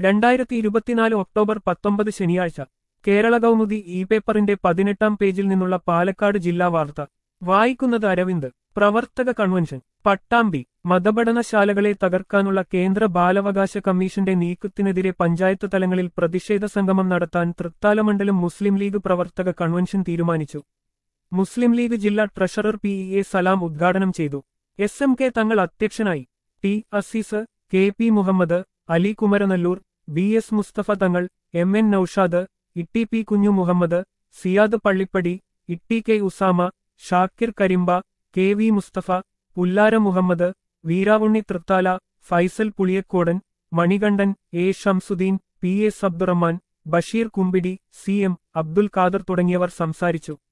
രണ്ടായിരത്തി ഇരുപത്തിനാല് ഒക്ടോബർ പത്തൊമ്പത് ശനിയാഴ്ച കേരള കൗമുദി ഇ പേപ്പറിന്റെ പതിനെട്ടാം പേജിൽ നിന്നുള്ള പാലക്കാട് ജില്ലാ വാർത്ത വായിക്കുന്നത് അരവിന്ദ് പ്രവർത്തക കൺവെൻഷൻ പട്ടാമ്പി മതപഠനശാലകളെ തകർക്കാനുള്ള കേന്ദ്ര ബാലാവകാശ കമ്മീഷന്റെ നീക്കത്തിനെതിരെ പഞ്ചായത്ത് തലങ്ങളിൽ പ്രതിഷേധ സംഗമം നടത്താൻ തൃത്താലമണ്ഡലം മുസ്ലിം ലീഗ് പ്രവർത്തക കൺവെൻഷൻ തീരുമാനിച്ചു മുസ്ലിം ലീഗ് ജില്ലാ treasurer P E A Salam ഉദ്ഘാടനം ചെയ്തു എസ് എം കെ തങ്ങൾ അധ്യക്ഷനായി T Aziz K P Muhammad Ali Kumaranellur B S Musthafa Thangal M N Noushad Itty P Kunju Muhammad Siyad Pallippadi Itty K Usama Shakir Karimba K V Musthafa Pullara Muhammad Veeravunni Thrithala Faisal Puliyakkodan Manikandan A Shamsudheen P S Abdurahman Basheer Kumbidi C M Abdul Khader തുടങ്ങിയവർ സംസാരിച്ചു